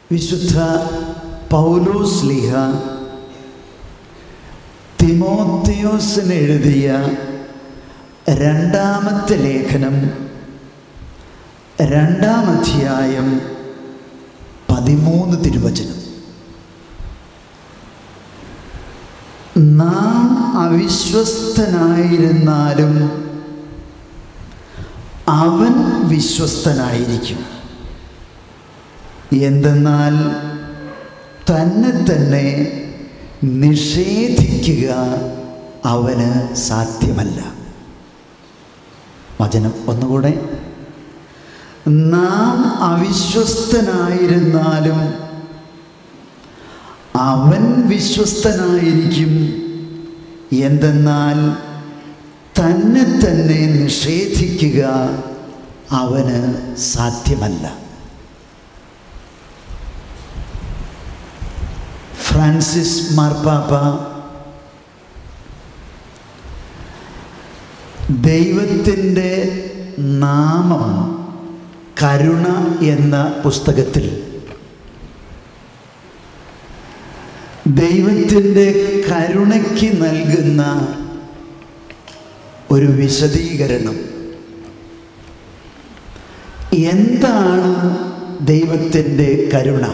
വിശുദ്ധ പൗലോസ് ലിഹ തിമോത്തിയോസിന് എഴുതിയ രണ്ടാമത്തെ ലേഖനം രണ്ടാം അധ്യായം പതിമൂന്ന് തിരുവചനം നാം അവിശ്വസ്തനായിരുന്നാലും അവൻ വിശ്വസ്തനായിരിക്കും എന്തെന്നാൽ തന്നെ തന്നെ നിഷേധിക്കുക അവന് സാധ്യമല്ല വചനം ഒന്നുകൂടെ നാം അവിശ്വസ്തനായിരുന്നാലും അവൻ വിശ്വസ്തനായിരിക്കും എന്തെന്നാൽ തന്നെ തന്നെ നിഷേധിക്കുക അവന് സാധ്യമല്ല ഫ്രാൻസിസ് മാർപ്പാപ്പ ദൈവത്തിൻ്റെ നാമം കരുണ എന്ന പുസ്തകത്തിൽ ദൈവത്തിൻ്റെ കരുണയ്ക്ക് നൽകുന്ന ഒരു വിശദീകരണം എന്താണ് ദൈവത്തിൻ്റെ കരുണ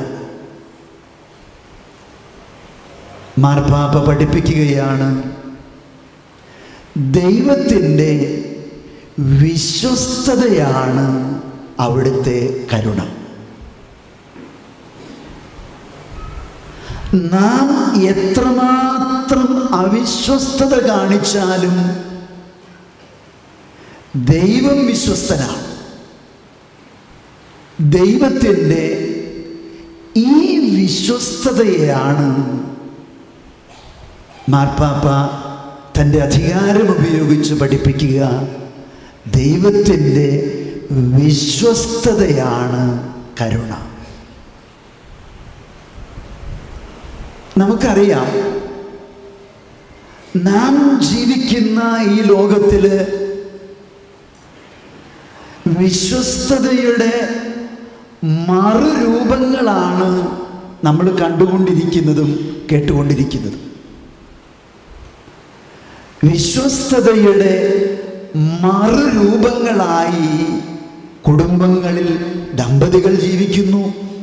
മാർപ്പാപ്പ പഠിപ്പിക്കുകയാണ് ദൈവത്തിൻ്റെ വിശ്വസ്തതയാണ് അവിടുത്തെ കരുണ നാം എത്രമാത്രം അവിശ്വസ്തത കാണിച്ചാലും ദൈവം വിശ്വസ്തനാണ് ദൈവത്തിൻ്റെ ഈ വിശ്വസ്തതയാണ് മാർപ്പാപ്പ തൻ്റെ അധികാരം ഉപയോഗിച്ച് പഠിപ്പിക്കുക ദൈവത്തിൻ്റെ വിശ്വസ്തതയാണ് കരുണ നമുക്കറിയാം നാം ജീവിക്കുന്ന ഈ ലോകത്തിൽ വിശ്വസ്തതയുടെ മറുരൂപങ്ങളാണ് നമ്മൾ കണ്ടുകൊണ്ടിരിക്കുന്നതും കേട്ടുകൊണ്ടിരിക്കുന്നതും വിശ്വസ്തതയുടെ മറുരൂപങ്ങളായി കുടുംബങ്ങളിൽ ദമ്പതികൾ ജീവിക്കുന്നു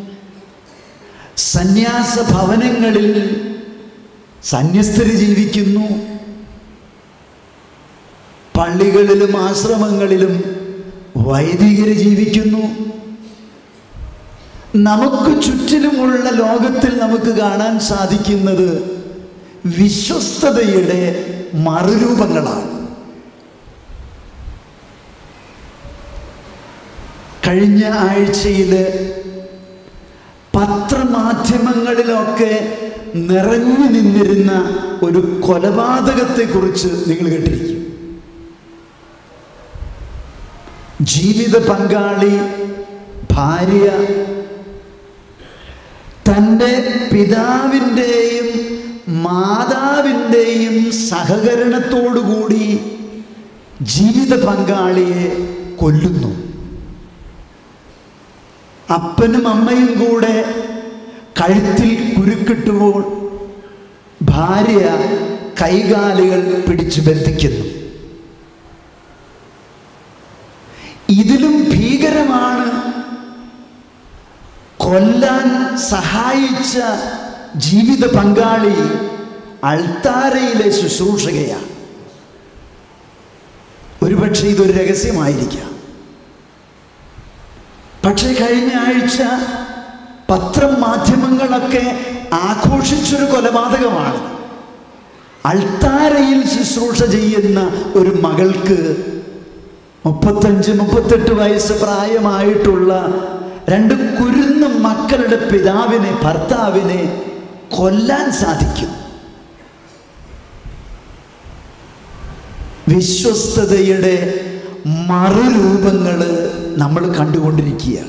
സന്യാസ ഭവനങ്ങളിൽ സന്യസ്തര് ജീവിക്കുന്നു പള്ളികളിലും ആശ്രമങ്ങളിലും വൈദികര് ജീവിക്കുന്നു നമുക്ക് ചുറ്റിലുമുള്ള ലോകത്തിൽ നമുക്ക് കാണാൻ സാധിക്കുന്നത് വിശ്വസ്തതയുടെ മറുരൂപങ്ങളാണ് കഴിഞ്ഞ ആഴ്ചയിൽ പത്രമാധ്യമങ്ങളിലൊക്കെ നിറഞ്ഞു നിന്നിരുന്ന ഒരു കൊലപാതകത്തെക്കുറിച്ച് നിങ്ങൾ കേട്ടിരിക്കും ജീവിത പങ്കാളി ഭാര്യ തൻ്റെ പിതാവിൻ്റെയും മാതാവിൻ്റെയും സഹകരണത്തോടുകൂടി ജീവിത പങ്കാളിയെ കൊല്ലുന്നു അപ്പനും അമ്മയും കൂടെ കഴുത്തിൽ കുരുക്കിട്ടുമ്പോൾ ഭാര്യ കൈകാലുകൾ പിടിച്ചു ബന്ധിക്കുന്നു ഇതിലും ഭീകരമാണ് കൊല്ലാൻ സഹായിച്ച ജീവിത പങ്കാളി അൾത്താരയിലെ ശുശ്രൂഷകയാണ് ഒരുപക്ഷെ ഇതൊരു രഹസ്യമായിരിക്കാം പക്ഷേ കഴിഞ്ഞ ആഴ്ച പത്രം മാധ്യമങ്ങളൊക്കെ ആഘോഷിച്ചൊരു കൊലപാതകമാണ് അൾത്താരയിൽ ശുശ്രൂഷ ചെയ്യുന്ന ഒരു മകൾക്ക് മുപ്പത്തഞ്ച് മുപ്പത്തെട്ട് വയസ്സ് പ്രായമായിട്ടുള്ള രണ്ട് കുരുന്ന മക്കളുടെ പിതാവിനെ ഭർത്താവിനെ കൊല്ലാൻ സാധിക്കും വിശ്വസ്തതയുടെ മറുരൂപങ്ങൾ നമ്മൾ കണ്ടുകൊണ്ടിരിക്കുകയാണ്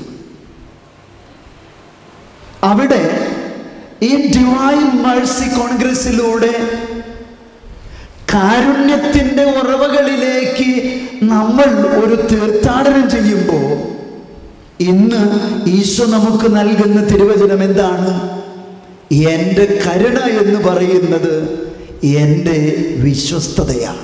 അവിടെ ഈ ഡിവൈൻ മേഴ്സി കോൺഗ്രസിലൂടെ കാരുണ്യത്തിൻ്റെ ഉറവകളിലേക്ക് നമ്മൾ ഒരു തീർത്ഥാടനം ചെയ്യുമ്പോൾ ഇന്ന് ഈശോ നമുക്ക് നൽകുന്ന തിരുവചനം എന്താണ് എൻ്റെ കരുണ എന്ന് പറയുന്നത് എൻ്റെ വിശ്വസ്തതയാണ്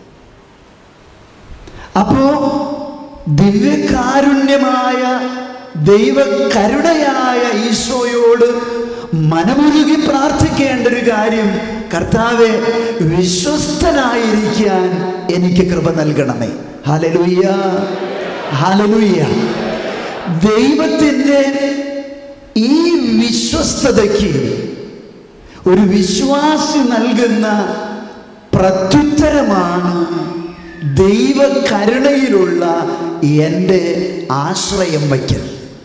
അപ്പോ ദിവ്യകാരുണ്യമായ ദൈവകരുണയായ ഈശോയോട് മനമുരുകി പ്രാർത്ഥിക്കേണ്ട ഒരു കാര്യം കർത്താവെ വിശ്വസ്തനായിരിക്കാൻ എനിക്ക് കൃപ നൽകണമേ ഹലലുയ്യ ഹലലുയ്യ ദൈവത്തിൻ്റെ ഈ വിശ്വസ്തതയ്ക്ക് ഒരു വിശ്വാസി നൽകുന്ന പ്രത്യുത്തരമാണ് ദൈവകരുണയിലുള്ള എൻ്റെ ആശ്രയം വയ്ക്കൽ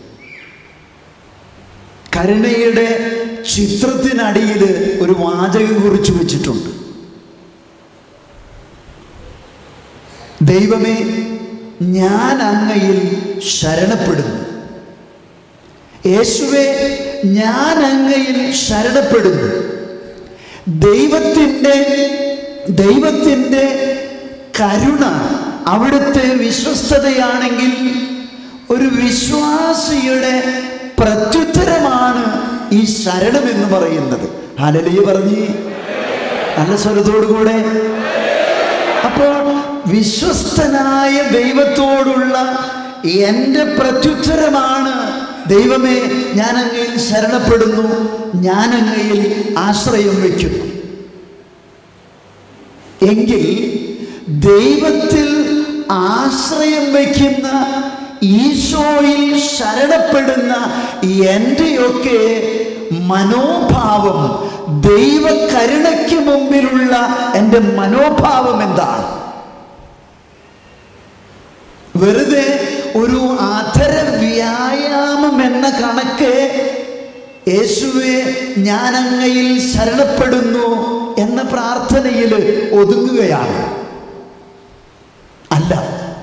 കരുണയുടെ ചിത്രത്തിനടിയിൽ ഒരു വാചകം കുറിച്ച് വെച്ചിട്ടുണ്ട് ദൈവമേ ഞാൻ അങ്ങയിൽ ശരണപ്പെടുന്നു യേശുവെ ഞാൻ അങ്ങയിൽ ശരണപ്പെടുന്നു ദൈവത്തിൻ്റെ ദൈവത്തിൻ്റെ കരുണ അവിടുത്തെ വിശ്വസ്തതയാണെങ്കിൽ ഒരു വിശ്വാസിയുടെ പ്രത്യുത്തരമാണ് ഈ ശരണം എന്ന് പറയുന്നത് ഹലലിയ പറഞ്ഞ് നല്ല സ്വരത്തോടു കൂടെ അപ്പോൾ വിശ്വസ്തനായ ദൈവത്തോടുള്ള എൻ്റെ പ്രത്യുത്തരമാണ് ദൈവമേ ഞാൻ അങ്ങയിൽ ശരണപ്പെടുന്നു ഞാൻ അങ്ങയിൽ ആശ്രയം വയ്ക്കുന്നു എങ്കിൽ ദൈവത്തിൽ ആശ്രയം വയ്ക്കുന്ന ഈശോയിൽ ശരണപ്പെടുന്ന എൻ്റെയൊക്കെ മനോഭാവം ദൈവകരുണയ്ക്ക് മുമ്പിലുള്ള എൻ്റെ മനോഭാവം എന്താണ് വെറുതെ ഒരു അധര വ്യായാമം എന്ന കണക്ക് യേശുവെ ഞാൻ അങ്ങയിൽ ശരണപ്പെടുന്നു എന്ന പ്രാർത്ഥനയിൽ ഒതുങ്ങുകയാണ് അല്ല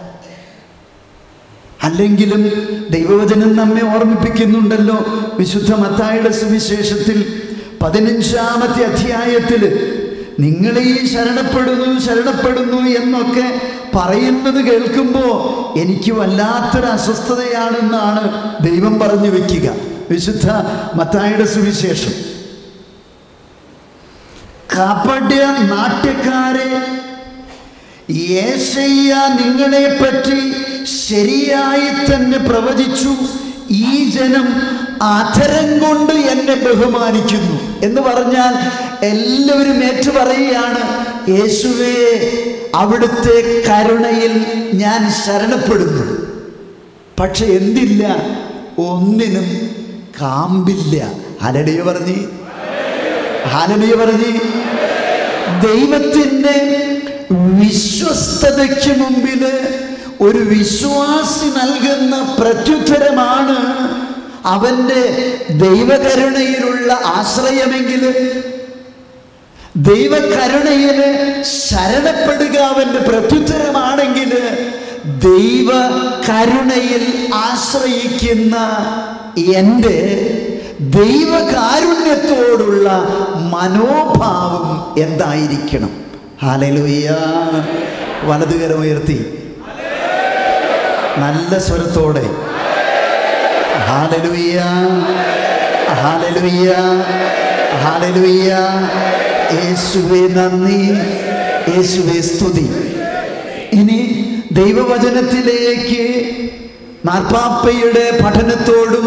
അല്ലെങ്കിലും ദൈവവചനം നമ്മെ ഓർമ്മിപ്പിക്കുന്നുണ്ടല്ലോ വിശുദ്ധ മത്തായുടെ സുവിശേഷത്തിൽ പതിനഞ്ചാമത്തെ അധ്യായത്തിൽ നിങ്ങൾ ഈ ശരണപ്പെടുന്നു ശരണപ്പെടുന്നു എന്നൊക്കെ പറയുന്നത് കേൾക്കുമ്പോൾ എനിക്ക് വല്ലാത്തൊരു അസ്വസ്ഥതയാണെന്നാണ് ദൈവം പറഞ്ഞു വെക്കുക വിശുദ്ധ മത്തായുടെ സുവിശേഷം കാപ്പട്യ നാട്യക്കാരെ യേശയ്യ നിങ്ങളെ പറ്റി ശരിയായി തന്നെ പ്രവചിച്ചു ഈ ജനം അധരം കൊണ്ട് എന്നെ ബഹുമാനിക്കുന്നു എന്ന് പറഞ്ഞാൽ എല്ലാവരും ഏറ്റു പറയുകയാണ് യേശുവേ അവിടുത്തെ കരുണയിൽ ഞാൻ ശരണപ്പെടുന്നു പക്ഷെ എന്തില്ല ഒന്നിനും കാമ്പില്ല ഹലടിയ പറഞ്ഞ് ഹാലലിയ പറഞ്ഞ് ദൈവത്തിൻ്റെ വിശ്വസ്തതയ്ക്ക് മുമ്പിൽ ഒരു വിശ്വാസി നൽകുന്ന പ്രത്യുത്തരമാണ് അവൻ്റെ ദൈവകരുണയിലുള്ള ആശ്രയമെങ്കിൽ ദൈവകരുണയിൽ ശരണപ്പെടുക അവൻ്റെ പ്രത്യുത്തരമാണെങ്കിൽ ദൈവ കരുണയിൽ ആശ്രയിക്കുന്ന എൻ്റെ ദൈവകാരുണ്യത്തോടുള്ള മനോഭാവം എന്തായിരിക്കണം ഹാലലുയ്യ വലതുകരം ഉയർത്തി നല്ല സ്വരത്തോടെ ഹാലലുയ്യ ഹാലലുയ്യ ഹാലലുയ്യ യേശുവേ നന്ദി യേശുവേ സ്തുതി ഇനി ദൈവവചനത്തിലേക്ക് മാർപ്പാപ്പയുടെ പഠനത്തോടും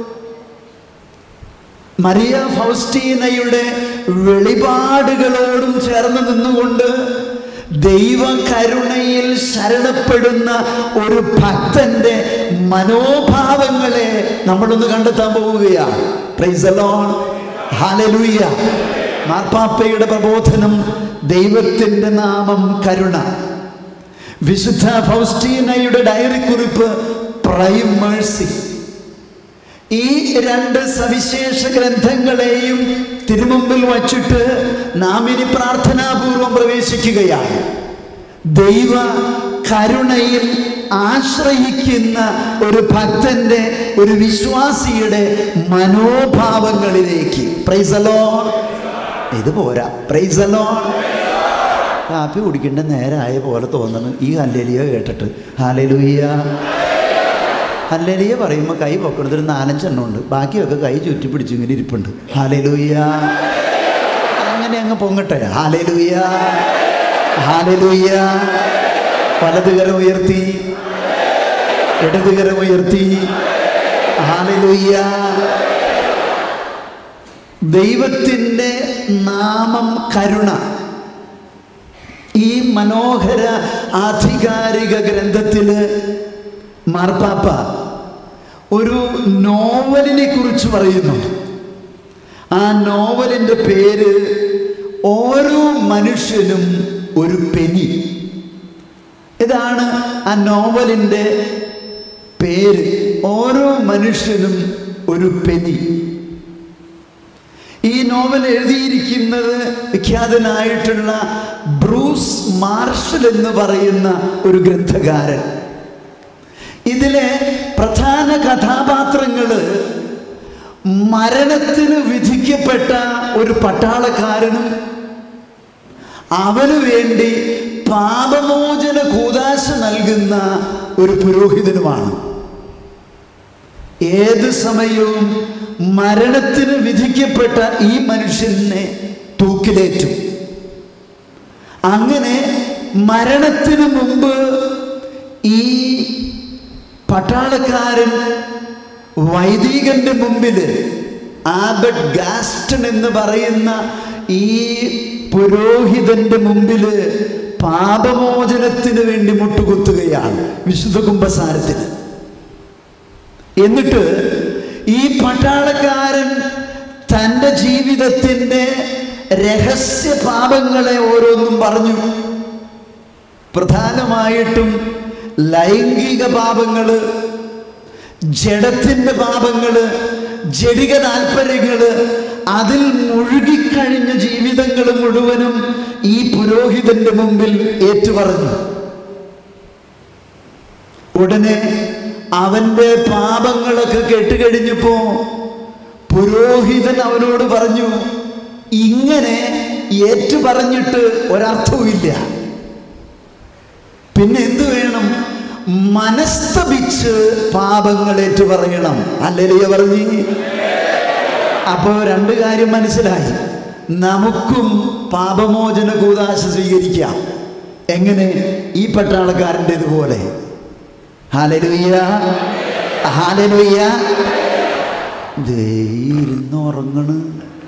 മരിയ ഫൗസ്റ്റീനയുടെ വെളിപാടുകളോടും ചേർന്ന് നിന്നുകൊണ്ട് ദൈവകരുണയിൽ ശരണപ്പെടുന്ന ഒരു ഭക്തന്റെ മനോഭാവങ്ങളെ നമ്മളൊന്ന് കണ്ടെത്താൻ പോവുകയാണ് പ്രൈസ് അലോൺ ഹാലലൂയ മാർപ്പാപ്പയുടെ പ്രബോധനം ദൈവത്തിൻ്റെ നാമം കരുണ വിശുദ്ധ ഫൗസ്റ്റീനയുടെ ഡയറി കുറിപ്പ് പ്രൈം മേഴ്സി ഈ രണ്ട് സവിശേഷ ഗ്രന്ഥങ്ങളെയും തിരുമുമ്പിൽ വച്ചിട്ട് നാം ഇനി പ്രാർത്ഥനാപൂർവം പ്രവേശിക്കുകയാണ് ദൈവ കരുണയിൽ ആശ്രയിക്കുന്ന ഒരു ഭക്തന്റെ ഒരു വിശ്വാസിയുടെ മനോഭാവങ്ങളിലേക്ക് പ്രൈസലോ ഇത് പോരാ പ്രൈസലോ കാപ്പി കുടിക്കേണ്ട നേരമായ പോലെ തോന്നുന്നു ഈ ഹല്ലേലിയ കേട്ടിട്ട് ഹാലലുയ്യ ഹല്ലേലിയ പറയുമ്പോൾ കൈ പൊക്കണത്തിൽ നാലഞ്ചെണ്ണം ഉണ്ട് ബാക്കിയൊക്കെ കൈ ചുറ്റി പിടിച്ച് ഇങ്ങനെ ഇരിപ്പുണ്ട് ഹാലലൂയ അങ്ങനെ അങ്ങ് പൊങ്ങട്ടെ ഹാലലൂയ ഹാലലൂയ വലതുകരം ഉയർത്തി ഇടതുകരം ഉയർത്തി ഹാലലൂയ ദൈവത്തിൻ്റെ നാമം കരുണ ഈ മനോഹര ആധികാരിക ഗ്രന്ഥത്തിൽ മാർപ്പാപ്പ ഒരു നോവലിനെ കുറിച്ച് പറയുന്നു ആ നോവലിൻ്റെ പേര് ഓരോ മനുഷ്യനും ഒരു പെനി ഇതാണ് ആ നോവലിൻ്റെ പേര് ഓരോ മനുഷ്യനും ഒരു പെനി ഈ നോവൽ എഴുതിയിരിക്കുന്നത് വിഖ്യാതനായിട്ടുള്ള ബ്രൂസ് മാർഷൽ എന്ന് പറയുന്ന ഒരു ഗ്രന്ഥകാരൻ ഇതിലെ പ്രധാന കഥാപാത്രങ്ങൾ മരണത്തിന് വിധിക്കപ്പെട്ട ഒരു പട്ടാളക്കാരനും അവന് വേണ്ടി പാപമോചന കൂതാശ നൽകുന്ന ഒരു പുരോഹിതനുമാണ് ഏത് സമയവും മരണത്തിന് വിധിക്കപ്പെട്ട ഈ മനുഷ്യനെ തൂക്കിലേറ്റും അങ്ങനെ മരണത്തിന് മുമ്പ് ഈ പട്ടാളക്കാരൻ വൈദികന്റെ മുമ്പിൽ ആബർട്ട് ഗാസ്റ്റൺ എന്ന് പറയുന്ന ഈ പുരോഹിതന്റെ മുമ്പിൽ പാപമോചനത്തിന് വേണ്ടി മുട്ടുകുത്തുകയാണ് വിശുദ്ധ കുംഭസാരത്തിന് എന്നിട്ട് ഈ പട്ടാളക്കാരൻ തൻ്റെ ജീവിതത്തിൻ്റെ രഹസ്യ പാപങ്ങളെ ഓരോന്നും പറഞ്ഞു പ്രധാനമായിട്ടും ലൈംഗിക പാപങ്ങള് ജഡത്തിൻ്റെ പാപങ്ങള് ജഡിക താല്പര്യങ്ങള് അതിൽ മുഴുകിക്കഴിഞ്ഞ ജീവിതങ്ങൾ മുഴുവനും ഈ പുരോഹിതന്റെ മുമ്പിൽ ഏറ്റുപറഞ്ഞു ഉടനെ അവന്റെ പാപങ്ങളൊക്കെ കേട്ടുകഴിഞ്ഞപ്പോ പുരോഹിതൻ അവനോട് പറഞ്ഞു ഇങ്ങനെ ഏറ്റു പറഞ്ഞിട്ട് ഒരർത്ഥവുമില്ല പിന്നെ എന്തു വേണം മനസ്തപിച്ച് പാപങ്ങൾ ഏറ്റു പറയണം അല്ലെലിയ പറഞ്ഞു അപ്പോൾ രണ്ട് കാര്യം മനസ്സിലായി നമുക്കും പാപമോചന കൂതാശ സ്വീകരിക്കാം എങ്ങനെ ഈ പട്ടാളക്കാരൻ്റെതുപോലെ ഹാലലുയ്യ ഹാലലുയ്യ ഇരുന്നുറങ്ങണ്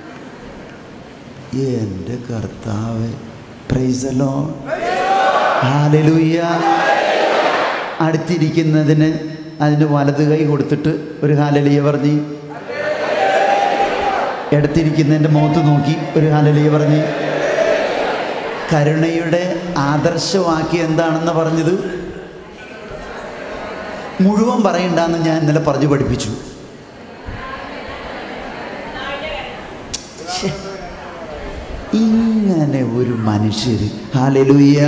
എൻ്റെ കർത്താവ് പ്രൈസലോ ഹാലലുയ്യ അടുത്തിരിക്കുന്നതിന് അതിന് വലത് കൈ കൊടുത്തിട്ട് ഒരു ഹാലലിയ പറഞ്ഞ് ഇടത്തിരിക്കുന്നതിൻ്റെ മുഖത്ത് നോക്കി ഒരു ഹാലലിയ പറഞ്ഞ് കരുണയുടെ ആദർശവാക്യം എന്താണെന്ന് പറഞ്ഞത് മുഴുവൻ പറയണ്ടെന്ന് ഞാൻ ഇന്നലെ പറഞ്ഞു പഠിപ്പിച്ചു ശ്ശെ. ഇങ്ങനെ ഒരു മനുഷ്യർ ഹാലലുയ്യ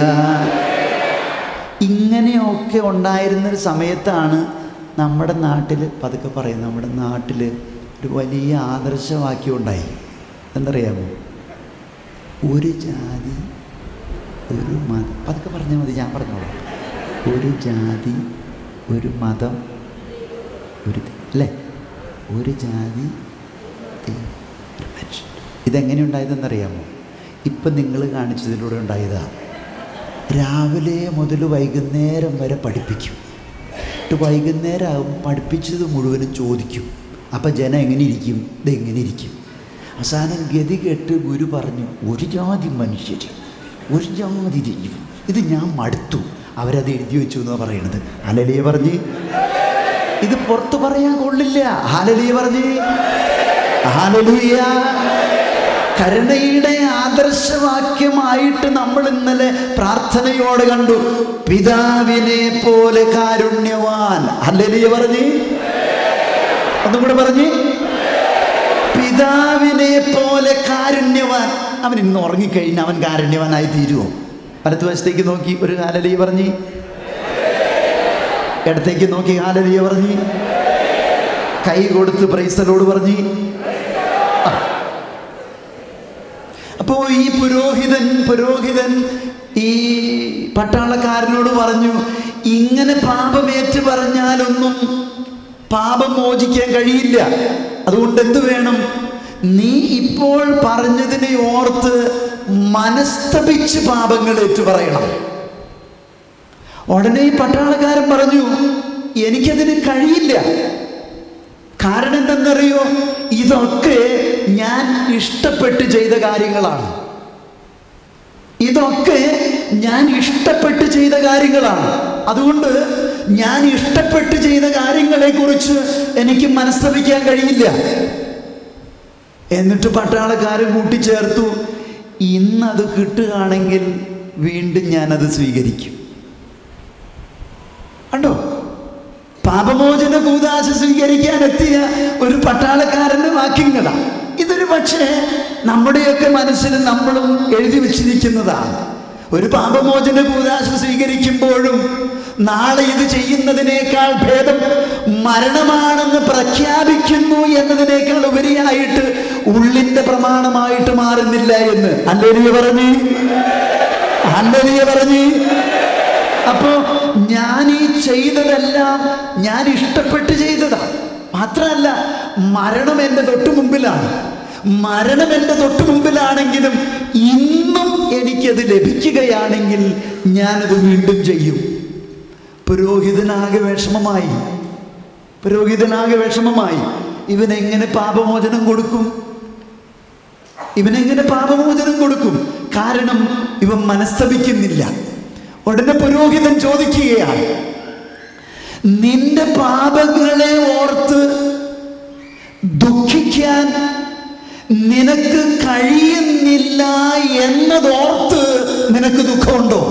ഇങ്ങനെയൊക്കെ ഉണ്ടായിരുന്നൊരു സമയത്താണ് നമ്മുടെ നാട്ടിൽ പതുക്കെ പറയും നമ്മുടെ നാട്ടിൽ ഒരു വലിയ ആദർശവാക്യം ഉണ്ടായി എന്തറിയാമോ ഒരു ജാതി ഒരു മതം പതുക്കെ പറഞ്ഞാൽ മതി ഞാൻ പറഞ്ഞോളാം ഒരു ജാതി ഒരു മതം ഒരു ദൈ- അല്ലേ ഒരു ജാതി ദൈവം, ഒരു മനുഷ്യൻ ഇതെങ്ങനെ ഉണ്ടായതെന്നറിയാമോ ഇപ്പം നിങ്ങൾ കാണിച്ചതിലൂടെ ഉണ്ടായതാണ് രാവിലെ മുതൽ വൈകുന്നേരം വരെ പഠിപ്പിക്കും എന്നിട്ട് വൈകുന്നേരം ആകും പഠിപ്പിച്ചത് മുഴുവനും ചോദിക്കും അപ്പം ജനം എങ്ങനെ ഇരിക്കും ഇത് എങ്ങനെ ഇരിക്കും അവസാനം ഗതി കേട്ട് ഗുരു പറഞ്ഞു ഒരു ജാതി മനുഷ്യർ ഒരു ജാതി ദൈവം ഇത് ഞാൻ മടുത്തു അവരത് എഴുതി വെച്ചു എന്നാണ് പറയണത് അലലിയ പറഞ്ഞ് ഇത് പുറത്ത് പറയാൻ കൊള്ളില്ല ഹാലലിയ പറഞ്ഞ് ഹാലലൂയ കരുണയുടെ ആദർശവാക്യമായിട്ട് നമ്മൾ ഇന്നലെ പ്രാർത്ഥനയോടെ കണ്ടു പിതാവിനെ പോലെ കാരുണ്യവാൻ അല്ലലിയ പറഞ്ഞ് ഒന്നും കൂടെ പറഞ്ഞ് പിതാവിനെ പോലെ കാരുണ്യവാൻ അവൻ ഇന്ന് ഉറങ്ങിക്കഴിഞ്ഞാൽ അവൻ കാരുണ്യവാനായി തീരുമോ വലത്ത് വശത്തേക്ക് നോക്കി ഒരു ഹാലലിയ പറഞ്ഞ് ഇടത്തേക്ക് നോക്കി ഹാലലിയ പറഞ്ഞ് കൈ കൊടുത്ത് പ്രൈസലോട് പറഞ്ഞ് അപ്പോ ഈ പുരോഹിതൻ പുരോഹിതൻ ഈ പട്ടാളക്കാരനോട് പറഞ്ഞു ഇങ്ങനെ പാപമേറ്റ് പറഞ്ഞാലൊന്നും പാപം മോചിക്കാൻ കഴിയില്ല അതുകൊണ്ട് എന്ത് വേണം നീ ഇപ്പോൾ പറഞ്ഞതിനെ ഓർത്ത് മനസ്തപിച്ച് പാപങ്ങൾ ഏറ്റുപറയണം ഉടനെ ഈ പട്ടാളക്കാരൻ പറഞ്ഞു എനിക്കതിന് കഴിയില്ല കാരണം എന്തെന്നറിയോ ഇതൊക്കെ ഞാൻ ഇഷ്ടപ്പെട്ട് ചെയ്ത കാര്യങ്ങളാണ് ഇതൊക്കെ ഞാൻ ഇഷ്ടപ്പെട്ട് ചെയ്ത കാര്യങ്ങളാണ് അതുകൊണ്ട് ഞാൻ ഇഷ്ടപ്പെട്ട് ചെയ്ത കാര്യങ്ങളെ കുറിച്ച് എനിക്ക് മനസ്തപിക്കാൻ കഴിയില്ല എന്നിട്ട് പട്ടാളക്കാരൻ കൂട്ടിച്ചേർത്തു ഇന്നത് കിട്ടുകയാണെങ്കിൽ വീണ്ടും ഞാനത് സ്വീകരിക്കും കണ്ടോ പാപമോചന കൂതാശ സ്വീകരിക്കാൻ എത്തിയ ഒരു പട്ടാളക്കാരന്റെ വാക്യങ്ങളാണ് ഇതൊരു പക്ഷേ നമ്മുടെയൊക്കെ മനസ്സിൽ നമ്മളും എഴുതി വച്ചിരിക്കുന്നതാണ് ഒരു പാപമോചന കൂതാശ സ്വീകരിക്കുമ്പോഴും നാളെ ഇത് ചെയ്യുന്നതിനേക്കാൾ ഭേദം മരണമാണെന്ന് പ്രഖ്യാപിക്കുന്നു എന്നതിനേക്കാൾ ഉപരിയായിട്ട് ഉള്ളിന്റെ പ്രമാണമായിട്ട് മാറുന്നില്ല എന്ന് അല്ലേലിയ പറഞ്ഞു അല്ലേലിയ പറഞ്ഞു അപ്പോ ഞാൻ ഈ ചെയ്തതെല്ലാം ഞാൻ ഇഷ്ടപ്പെട്ട് ചെയ്തതാ മാത്രമല്ല മരണം എൻ്റെ തൊട്ടു മുമ്പിലാണ് മരണം എൻ്റെ തൊട്ടു മുമ്പിലാണെങ്കിലും ഇന്നും എനിക്കത് ലഭിക്കുകയാണെങ്കിൽ ഞാനത് വീണ്ടും ചെയ്യും പുരോഹിതനാകെ വിഷമമായി പുരോഹിതനാകെ വിഷമമായി ഇവനെങ്ങനെ പാപമോചനം കൊടുക്കും ഇവനെങ്ങനെ പാപമോചനം കൊടുക്കും കാരണം ഇവൻ മനസ്തപിക്കുന്നില്ല ഉടനെ പുരോഹിതൻ ചോദിക്കുകയാണ് നിന്റെ പാപങ്ങളെ ഓർത്ത് ദുഃഖിക്കാൻ നിനക്ക് കഴിയുന്നില്ല എന്നതോർത്ത് നിനക്ക് ദുഃഖമുണ്ടോ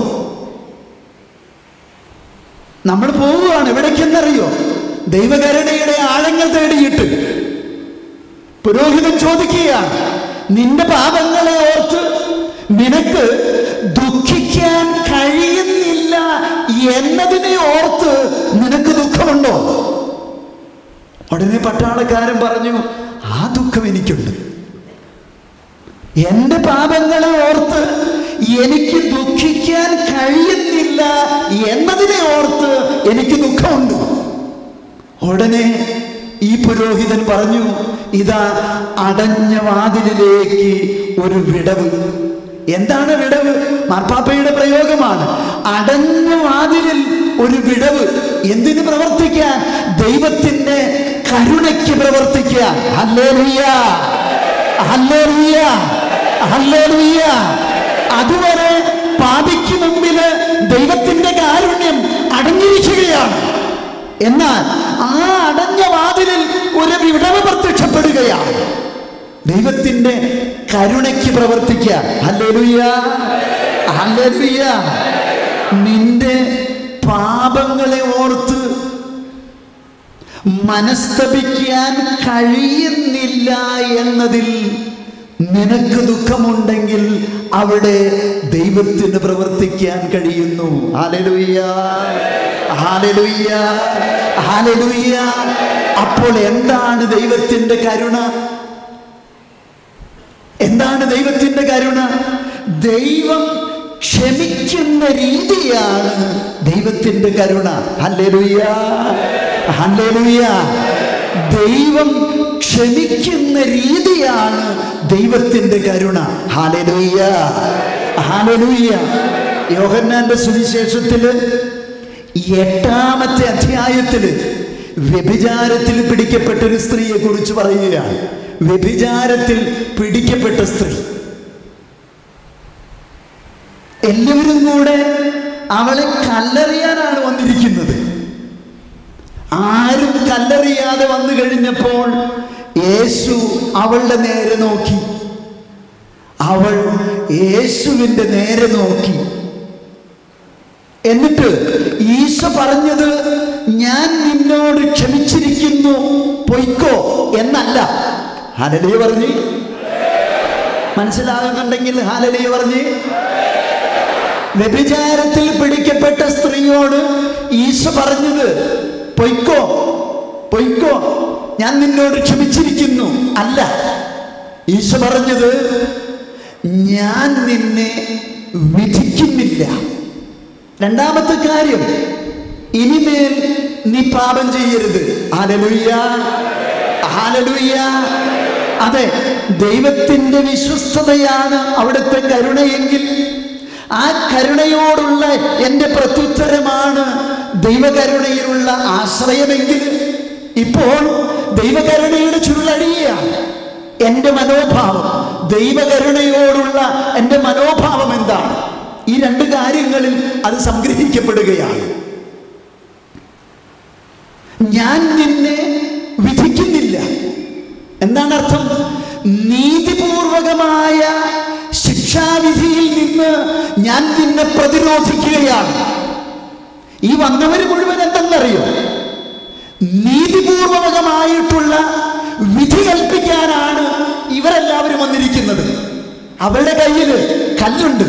നമ്മൾ പോവുകയാണ് എവിടേക്കെന്നറിയോ ദൈവകരുണയുടെ ആഴങ്ങൾ തേടിയിട്ട് പുരോഹിതൻ ചോദിക്കുകയാണ് നിന്റെ പാപങ്ങളെ ഓർത്ത് നിനക്ക് ദുഃഖിക്കാൻ കഴിയുന്നില്ല എന്നതിനെ ഓർത്ത് നിനക്ക് ദുഃഖമുണ്ടോ ഉടനെ പട്ടാളക്കാരൻ പറഞ്ഞു ആ ദുഃഖം എനിക്കുണ്ട് എന്റെ പാപങ്ങളെ ഓർത്ത് എനിക്ക് ദുഃഖിക്കാൻ കഴിയുന്നില്ല എന്നതിനെ ഓർത്ത് എനിക്ക് ദുഃഖമുണ്ട് ഉടനെ ഈ പുരോഹിതൻ പറഞ്ഞു ഇതാ അടഞ്ഞ വാതിലിലേക്ക് ഒരു വിടവ് എന്താണ് വിടവ് മാർപ്പാപ്പയുടെ പ്രയോഗമാണ് അടഞ്ഞ വാതിലിൽ ഒരു വിടവ് എന്തിന് പ്രവർത്തിക്കാൻ ദൈവത്തിന്റെ കരുണയ്ക്ക് പ്രവർത്തിക്കാൻ ഹല്ലേലൂയ ഹല്ലേലൂയ ഹല്ലേലൂയ അതുവരെ പാപിക്ക് മുമ്പില് ദൈവത്തിന്റെ കാരുണ്യം അടങ്ങിയിരിക്കുകയാണ് എന്നാൽ ആ അടഞ്ഞ വാതിലിൽ ഒരു വിടവ് പ്രത്യക്ഷപ്പെടുകയാണ് ദൈവത്തിന്റെ കരുണയ്ക്ക് പ്രവർത്തിക്കുക ഹല്ലേലൂയ ഹല്ലേലൂയ നിന്റെ പാപങ്ങളെ ഓർത്ത് മനസ്തപിക്കാൻ കഴിയുന്നില്ല എന്നതിൽ നിനക്ക് ദുഃഖമുണ്ടെങ്കിൽ അവിടെ ദൈവത്തിന് പ്രവർത്തിക്കാൻ കഴിയുന്നു ഹാലലുയ്യ ഹാലലുയ്യ ഹാലലുയ്യ അപ്പോൾ എന്താണ് ദൈവത്തിന്റെ കരുണ എന്താണ് ദൈവത്തിന്റെ കരുണ ദൈവം ക്ഷമിക്കുന്ന രീതിയാണ് ദൈവത്തിന്റെ കരുണ ഹല്ലേലൂയ ഹല്ലേലൂയ ദൈവം ക്ഷമിക്കുന്ന രീതിയാണ് ദൈവത്തിന്റെ കരുണ ഹാലലൂയ ഹാലലൂയ യോഹന്നാന്റെ സുവിശേഷത്തില് എട്ടാമത്തെ അധ്യായത്തില് വ്യഭിചാരത്തിൽ പിടിക്കപ്പെട്ട ഒരു സ്ത്രീയെ കുറിച്ച് പറയുകയാണ് വ്യഭിചാരത്തിൽ പിടിക്കപ്പെട്ട സ്ത്രീ എല്ലാവരും കൂടെ അവളെ കല്ലെറിയാനാണ് വന്നിരിക്കുന്നത് ആരും കല്ലെറിയാതെ വന്നു കഴിഞ്ഞപ്പോൾ യേശു അവളുടെ നേരെ നോക്കി അവൾ യേശുവിൻ്റെ നേരെ നോക്കി എന്നിട്ട് ഈശോ പറഞ്ഞത് ഞാൻ നിന്നോട് ക്ഷമിച്ചിരിക്കുന്നു പൊയ്ക്കോ എന്നല്ല ഹാലലിയ പറഞ്ഞ് മനസ്സിലാകുന്നുണ്ടെങ്കിൽ ഹാലലിയ പറഞ്ഞ് വ്യഭിചാരത്തിൽ പിടിക്കപ്പെട്ട സ്ത്രീയോട് ഈശോ പറഞ്ഞത് പൊയ്ക്കോ പൊയ്ക്കോ ഞാൻ നിന്നോട് ക്ഷമിച്ചിരിക്കുന്നു അല്ല ഈശോ പറഞ്ഞത് ഞാൻ നിന്നെ വിധിക്കുന്നില്ല രണ്ടാമത്തെ കാര്യം ഇനിമേൽ നീ പാപം ചെയ്യരുത് ഹാലലുയ്യ ഹാലലുയ്യ അതെ ദൈവത്തിന്റെ വിശ്വസ്തതയാണ് അവിടുത്തെ കരുണയെങ്കിൽ ആ കരുണയോടുള്ള എൻ്റെ പ്രത്യുത്തരമാണ് ദൈവകരുണയിലുള്ള ആശ്രയമെങ്കിൽ ഇപ്പോൾ ദൈവകരുണയുടെ ചുരുളഴിയാണ് എൻ്റെ മനോഭാവം ദൈവകരുണയോടുള്ള എൻ്റെ മനോഭാവം എന്താണ് ഈ രണ്ട് കാര്യങ്ങളിൽ അത് സംഗ്രഹിക്കപ്പെടുകയാണ് ഞാൻ നിന്നെ വിധിക്കുന്നില്ല എന്താണ് അർത്ഥം നീതിപൂർവകമായ ശിക്ഷാവിധിയിൽ നിന്ന് ഞാൻ നിന്നെ പ്രതിരോധിക്കുകയാണ് ഈ വന്നവർ മുഴുവൻ എന്തെന്നറിയോ നീതിപൂർവകമായിട്ടുള്ള വിധി കൽപ്പിക്കാനാണ് ഇവരെല്ലാവരും വന്നിരിക്കുന്നത് അവരുടെ കയ്യിൽ കല്ലുണ്ട്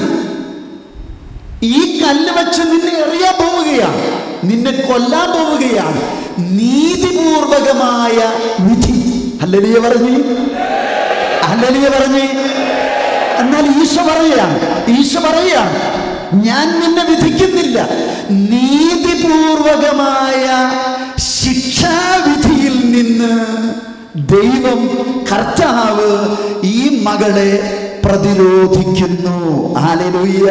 ഈ കല്ല് വെച്ച് നിന്നെ എറിയാൻ പോവുകയാണ് നിന്നെ കൊല്ലാൻ പോവുകയാണ് നീതിപൂർവകമായ വിധി അല്ലലിയ പറഞ്ഞു അല്ലലിയ പറഞ്ഞു എന്നാൽ ഈശോ പറയുകയാണ് ഈശോ പറയുകയാണ് ഞാൻ നിന്നെ വിധിക്കുന്നില്ല നീതിപൂർവകമായ ശിക്ഷാവിധിയിൽ നിന്ന് ദൈവം കർത്താവ് ഈ മകളെ പ്രതിരോധിക്കുന്നു ഹാലലുയ്യ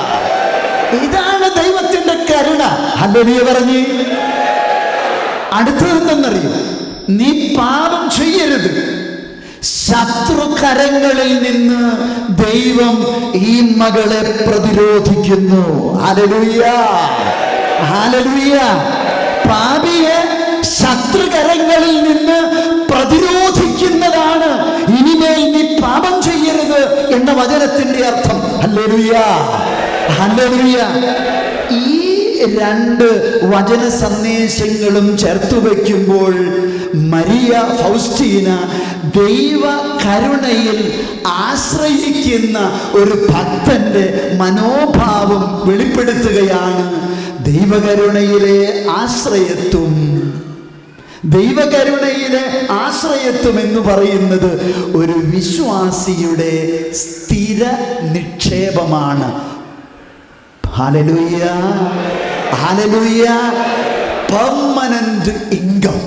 ഇതാണ് ദൈവത്തിന്റെ കരുണ ഹല്ലേലൂയ പറഞ്ഞു അടുത്തതെന്തെന്നറിയോ നീ പാപം ചെയ്യരുത് ശത്രുകരങ്ങളിൽ നിന്ന് ദൈവം ഈ മകളെ പ്രതിരോധിക്കുന്നു ഹാലലുയ്യ ഹാലലുയ്യ പാപിയെ ശത്രുകരങ്ങളിൽ നിന്ന് പ്രതിരോധിക്കുന്നതാണ് ഇനിമേൽ നീ പാപം ചെയ്യരുത് എന്ന വചനത്തിന്റെ അർത്ഥം ഹല്ലേലൂയ ഹല്ലേലൂയ ഈ രണ്ട് വചന സന്ദേശങ്ങളും ചേർത്തു വയ്ക്കുമ്പോൾ മരിയ ഫൗസ്റ്റീന ദൈവ കരുണയിൽ ആശ്രയിക്കുന്ന ഒരു ഭക്തന്റെ മനോഭാവം വെളിപ്പെടുത്തുകയാണ് ദൈവകരുണയിലെ ആശ്രയത്വം ദൈവകരുണയിലെ ആശ്രയത്വം എന്ന് പറയുന്നത് ഒരു വിശ്വാസിയുടെ സ്ഥിര നിക്ഷേപമാണ് ഹാലലൂയ ഹാലലൂയ പെർമനന്റ് ഇൻകം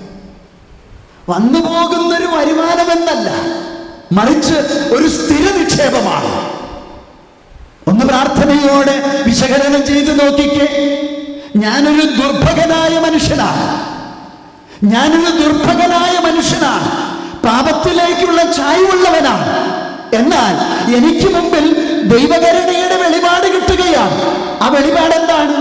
വന്നു പോകുന്നൊരു വരുമാനമെന്നല്ല മറിച്ച് ഒരു സ്ഥിര നിക്ഷേപമാണ് ഒന്ന് പ്രാർത്ഥനയോടെ വിശകലനം ചെയ്ത് നോക്കിക്കേ ഞാനൊരു ദുർഭകനായ മനുഷ്യനാണ് ഞാനൊരു ദുർഭകനായ മനുഷ്യനാണ് പാപത്തിലേക്കുള്ള ചായ്വുള്ളവനാണ് എന്നാൽ എനിക്ക് മുമ്പിൽ ദൈവകരുണയുടെ വെളിപാട് കിട്ടുകയാണ് ആ വെളിപാട് എന്താണ്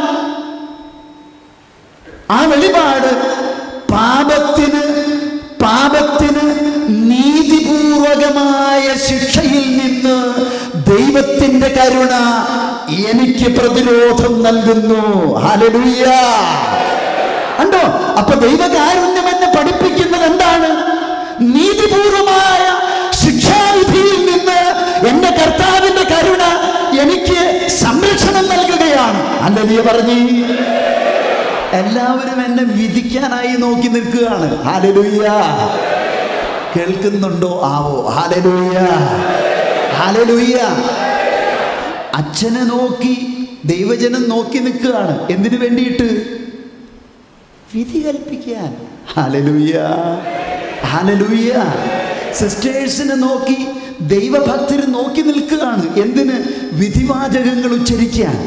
ആ വെളിപാട് പാപത്തിന് പാപത്തിന് നീതിപൂർവകമായ ശിക്ഷയിൽ നിന്ന് ദൈവത്തിന്റെ കരുണ എനിക്ക് പ്രതിരോധം നൽകുന്നു ഹല്ലേലൂയ കണ്ടോ അപ്പൊ ദൈവകാരുണ്യം എന്നെ പഠിപ്പിക്കുന്നത് എന്താണ് നീതിപൂർവമായ ശിക്ഷാവിധിയിൽ നിന്ന് എന്റെ കർത്താവിന്റെ കരുണ എനിക്ക് സംരക്ഷണം നൽകുകയാണ് അല്ലല്ലേ പറഞ്ഞു എല്ലാവരും എന്നെ വിധിക്കാനായി നോക്കി നിൽക്കുകയാണ് ഹാലലുയ്യ കേൾക്കുന്നുണ്ടോ ആവോ ഹാലലുയ്യ ഹാലലുയ്യ അച്ഛനെ നോക്കി ദൈവജനം നോക്കി നിൽക്കുകയാണ് എന്തിനു വേണ്ടിയിട്ട് വിധി കൽപ്പിക്കാൻ ഹാലലുയ്യ ഹാലലുയ്യ സിസ്റ്റേഴ്സിനെ നോക്കി ദൈവഭക്തർ നോക്കി നിൽക്കുകയാണ് എന്തിന് വിധിവാചകങ്ങൾ ഉച്ചരിക്കാൻ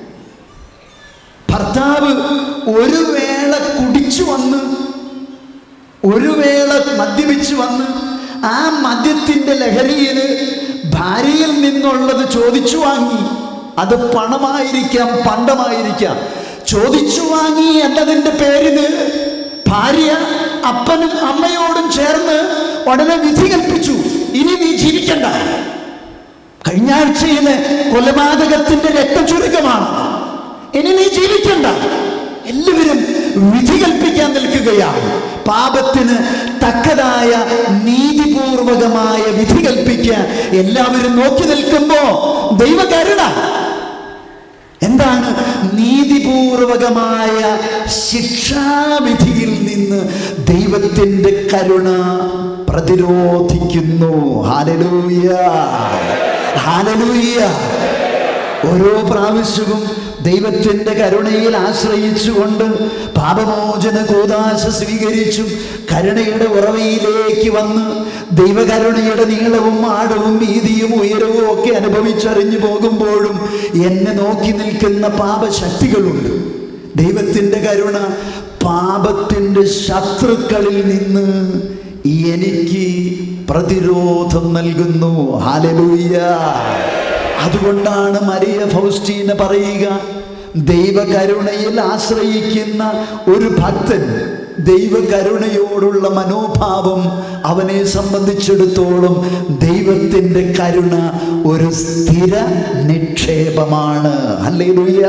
ഭർത്താവ് ഒരു വേള കുടിച്ചു വന്ന് ഒരു വേള മദ്യപിച്ചു വന്ന് ആ മദ്യത്തിന്റെ ലഹരിയിൽ ഭാര്യയിൽ നിന്നുള്ളത് ചോദിച്ചു വാങ്ങി അത് പണമായിരിക്കാം പണ്ടമായിരിക്കാം ചോദിച്ചു വാങ്ങി എന്നതിൻ്റെ പേരിന് ഭാര്യ അപ്പനും അമ്മയോടും ചേർന്ന് ഉടനെ വിധി കൽപ്പിച്ചു ഇനി നീ ജീവിക്കണ്ട കഴിഞ്ഞ ആഴ്ചയിലെ കൊലപാതകത്തിന്റെ രക്തചുരുക്കമാണ് ഇനി നീ ജീവിക്കണ്ട എല്ലാവരും വിധി കൽപ്പിക്കാൻ നിൽക്കുകയാണ് പാപത്തിന് തക്കതായ നീതിപൂർവകമായ വിധി കൽപ്പിക്കാൻ എല്ലാവരും നോക്കി നിൽക്കുമ്പോ ദൈവകരുണ എന്താണ് നീതിപൂർവകമായ ശിക്ഷാവിധിയിൽ നിന്ന് ദൈവത്തിന്റെ കരുണ പ്രതിരോധിക്കുന്നു ഹാലലൂയ ഹാലലൂയ ഓരോ പ്രാവശ്യവും ദൈവത്തിൻ്റെ കരുണയിൽ ആശ്രയിച്ചുകൊണ്ട് പാപമോചന കൂതാശ സ്വീകരിച്ചു കരുണയുടെ ഉറവയിലേക്ക് വന്ന് ദൈവകരുണയുടെ നീളവും ആഴവും വീതിയും ഉയരവും ഒക്കെ അനുഭവിച്ചറിഞ്ഞു പോകുമ്പോഴും എന്നെ നോക്കി നിൽക്കുന്ന പാപശക്തികളുണ്ട് ദൈവത്തിൻ്റെ കരുണ പാപത്തിൻ്റെ ശത്രുക്കളിൽ നിന്ന് എനിക്ക് പ്രതിരോധം നൽകുന്നു ഹാലലൂയ്യ അതുകൊണ്ടാണ് മരിയ ഫൗസ്റ്റീന പറയുക ദൈവകരുണയിൽ ആശ്രയിക്കുന്ന ഒരു ഭക്തൻ ദൈവകരുണയോടുള്ള മനോഭാവം അവനെ സംബന്ധിച്ചിടത്തോളം ദൈവത്തിൻ്റെ കരുണ ഒരു സ്ഥിര നിക്ഷേപമാണ് ഹല്ലേലൂയ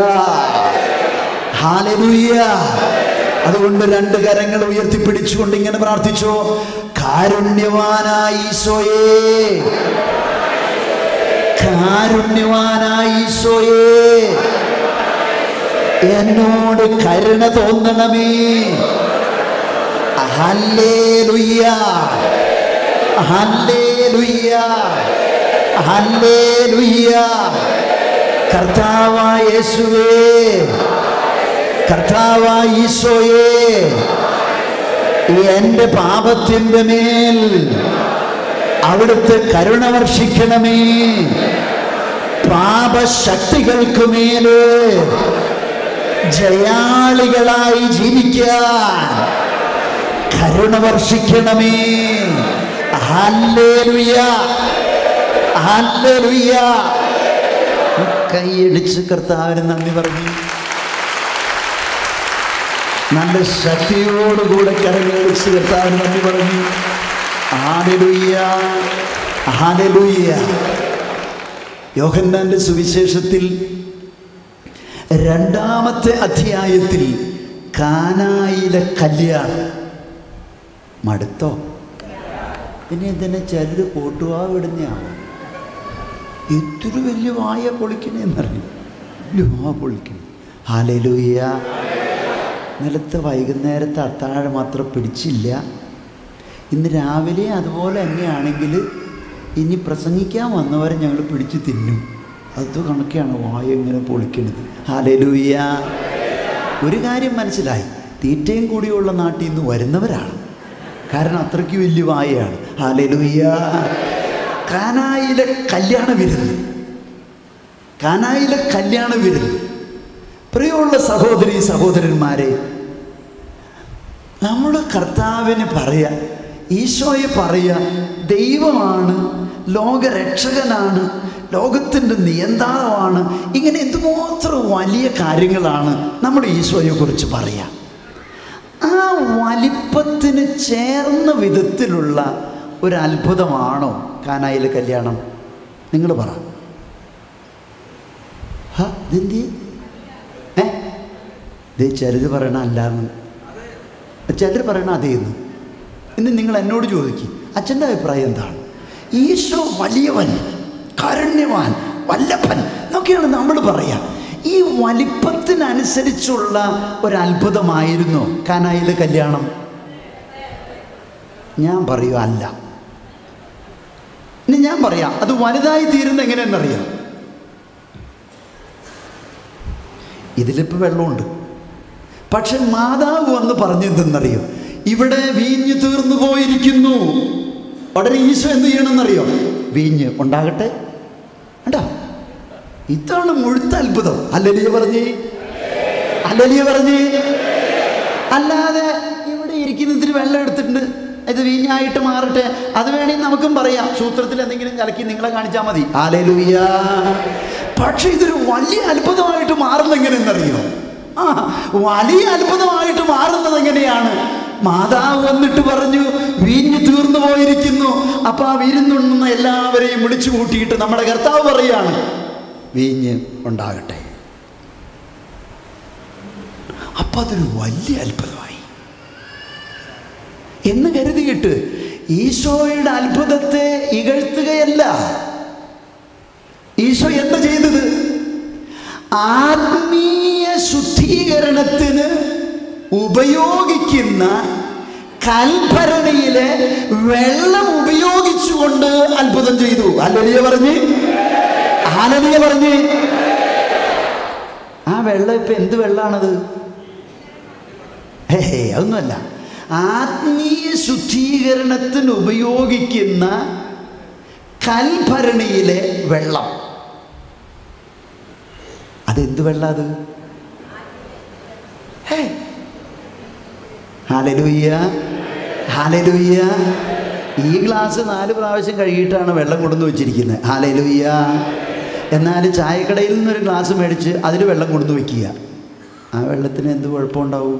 ഹാലലൂയ അതുകൊണ്ട് രണ്ട് കരങ്ങൾ ഉയർത്തിപ്പിടിച്ചുകൊണ്ട് ഇങ്ങനെ പ്രാർത്ഥിച്ചോ കാരുണ്യവാനായി ഈശോയേ കാരുണ്യവാനായി ഈശോയേ എന്നോട് കരുണ തോന്നണമേ ഹല്ലേലൂയ ഹല്ലേലൂയ ഹല്ലേലൂയ കർത്താവായ യേശുവേ കർത്താവായ ഈശോയേ എൻ്റെ പാപത്തിൻ്റെ മേൽ അവിടുത്തെ കരുണ വർഷിക്കണമേ പാപശക്തികൾക്ക് മേല് ജയാളികളായി ജീവിക്കാൻ കരുണ വർഷിക്കണമേ ഹല്ലേലൂയ ഹല്ലേലൂയ കൈയടിച്ച് കർത്താവിന് നന്ദി പറഞ്ഞു നല്ല ശക്തിയോടുകൂടെ കരങ്ങളടിച്ച് കർത്താവിന് നന്ദി പറഞ്ഞു ഹാലലൂയ്യ ഹാലലൂയ്യ യോഹന്നാന്റെ സുവിശേഷത്തിൽ രണ്ടാമത്തെ അധ്യായത്തിൽ കാനായിലെ കല്യാണം മടുത്തോ പിന്നെ എന്തിനാ ചിലർ പോട്ടുവാ വിടുന്നയാവും ഇത്തിരി വലിയ വായ പൊളിക്കണേന്നറിയും വലിയ വാ പൊളിക്കണം ഹാലലൂയ്യ നിലത്ത് വൈകുന്നേരത്തെ അത്താഴം മാത്രം പിടിച്ചില്ല ഇന്ന് രാവിലെ അതുപോലെ തന്നെയാണെങ്കിൽ ഇനി പ്രസംഗിക്കാൻ വന്നവരെ ഞങ്ങൾ പിടിച്ച് തിന്നും അത് കണക്കെയാണ് വായ ഇങ്ങനെ പൊളിക്കുന്നത് ഹാലലൂയ്യ ഒരു കാര്യം മനസ്സിലായി തീറ്റയും കൂടിയുള്ള നാട്ടിൽ നിന്ന് വരുന്നവരാണ് കാരണം അത്രയ്ക്ക് വലിയ വായയാണ് ഹാലലൂയ്യ കാനായിലെ കല്യാണ വിരുന്ന് കാനായിലെ കല്യാണ വിരുന്ന് പ്രിയമുള്ള സഹോദരി സഹോദരന്മാരെ നമ്മുടെ കർത്താവിന് പറയാ ഈശോയെ പറയാ ദൈവമാണ് ലോകരക്ഷകനാണ് ലോകത്തിൻ്റെ നിയന്താവാണ് ഇങ്ങനെ എന്തുമാത്രം വലിയ കാര്യങ്ങളാണ് നമ്മൾ ഈശോയെ കുറിച്ച് പറയാം ആ വലിപ്പത്തിന് ചേർന്ന വിധത്തിലുള്ള ഒരു അത്ഭുതമാണോ കാനായിലെ കല്യാണം നിങ്ങൾ പറ ഹ ഇതെന്തി ഏ ദേ ചിലർ പറയണ അല്ലാന്ന് ചിലർ പറയണ അതേന്ന് ഇന്ന് നിങ്ങൾ എന്നോട് ചോദിക്കും അച്ഛൻ്റെ അഭിപ്രായം എന്താണ് ഈശോ വലിയവൻ കാരുണ്യവാൻ വല്ലഭൻ എന്നൊക്കെയാണ് നമ്മൾ പറയാ ഈ വലിപ്പത്തിനനുസരിച്ചുള്ള ഒരു അത്ഭുതമായിരുന്നു കാനായിലെ കല്യാണം ഞാൻ പറയൂ അല്ല ഇനി ഞാൻ പറയാം അത് വലുതായി തീരുന്ന എങ്ങനെയെന്നറിയാം ഇതിലിപ്പോൾ വെള്ളമുണ്ട് പക്ഷെ മാതാവ് വന്ന് പറഞ്ഞെന്തെന്നറിയോ ഇവിടെ വീഞ്ഞ് തീർന്നു പോയിരിക്കുന്നു ഉടനെ ഈശോ എന്ത് ചെയ്യണമെന്നറിയോ വീഞ്ഞ് ഉണ്ടാകട്ടെ കണ്ടോ ഇതാണ് മുഴുത്ത അത്ഭുതം അല്ലലിയ പറഞ്ഞേ അല്ലലിയ പറഞ്ഞേ അല്ലാതെ ഇവിടെ ഇരിക്കുന്നതിന് വെള്ളം എടുത്തിട്ടുണ്ട് ഇത് വീഞ്ഞായിട്ട് മാറട്ടെ അത് വേണമെങ്കിൽ നമുക്കും പറയാം സൂത്രത്തിൽ എന്തെങ്കിലും കലക്കി നിങ്ങളെ കാണിച്ചാൽ മതി ആലേലുയ്യ പക്ഷെ ഇതൊരു വലിയ അത്ഭുതമായിട്ട് മാറുന്നത് എങ്ങനെയെന്നറിയോ ആ വലിയ അത്ഭുതമായിട്ട് മാറുന്നത് എങ്ങനെയാണ് മാതാവ് വന്നിട്ട് പറഞ്ഞു വീഞ്ഞ് തീർന്നു പോയിരിക്കുന്നു അപ്പൊ ആ വിരുന്നുണ്ണുന്ന എല്ലാവരെയും വിളിച്ചു കൂട്ടിയിട്ട് നമ്മുടെ കർത്താവ് പറയാണ് വീഞ്ഞ് ഉണ്ടാകട്ടെ അപ്പൊ അതൊരു വലിയ അത്ഭുതമായി എന്ന് കരുതിയിട്ട് ഈശോയുടെ അത്ഭുതത്തെ ഇകഴ്ത്തുകയല്ല ഈശോ എന്താ ചെയ്തത് ആത്മീയ ശുദ്ധീകരണത്തിന് ഉപയോഗിക്കുന്ന കൽഭരണിയിലെ വെള്ളം ഉപയോഗിച്ചുകൊണ്ട് അത്ഭുതം ചെയ്തു അല്ലലിയ പറഞ്ഞ് ആലലിയ പറഞ്ഞ് ആ വെള്ളം ഇപ്പം എന്ത് വെള്ളമാണത് ഹേ അതൊന്നുമല്ല ആത്മീയ ശുദ്ധീകരണത്തിന് ഉപയോഗിക്കുന്ന കൽഭരണിയിലെ വെള്ളം അതെന്ത് വെള്ളം അത് ഹേ ഹാലലുയ്യ ഹാലലുയ്യ ഈ ഗ്ലാസ് നാല് പ്രാവശ്യം കഴുകിയിട്ടാണ് വെള്ളം കൊണ്ടുവന്ന് വെച്ചിരിക്കുന്നത് ഹാലലുയ്യ എന്നാൽ ചായക്കടയിൽ നിന്നൊരു ഗ്ലാസ് മേടിച്ച് അതിൽ വെള്ളം കൊണ്ടുവന്ന് വെക്കുക ആ വെള്ളത്തിന് എന്ത് കുഴപ്പമുണ്ടാവും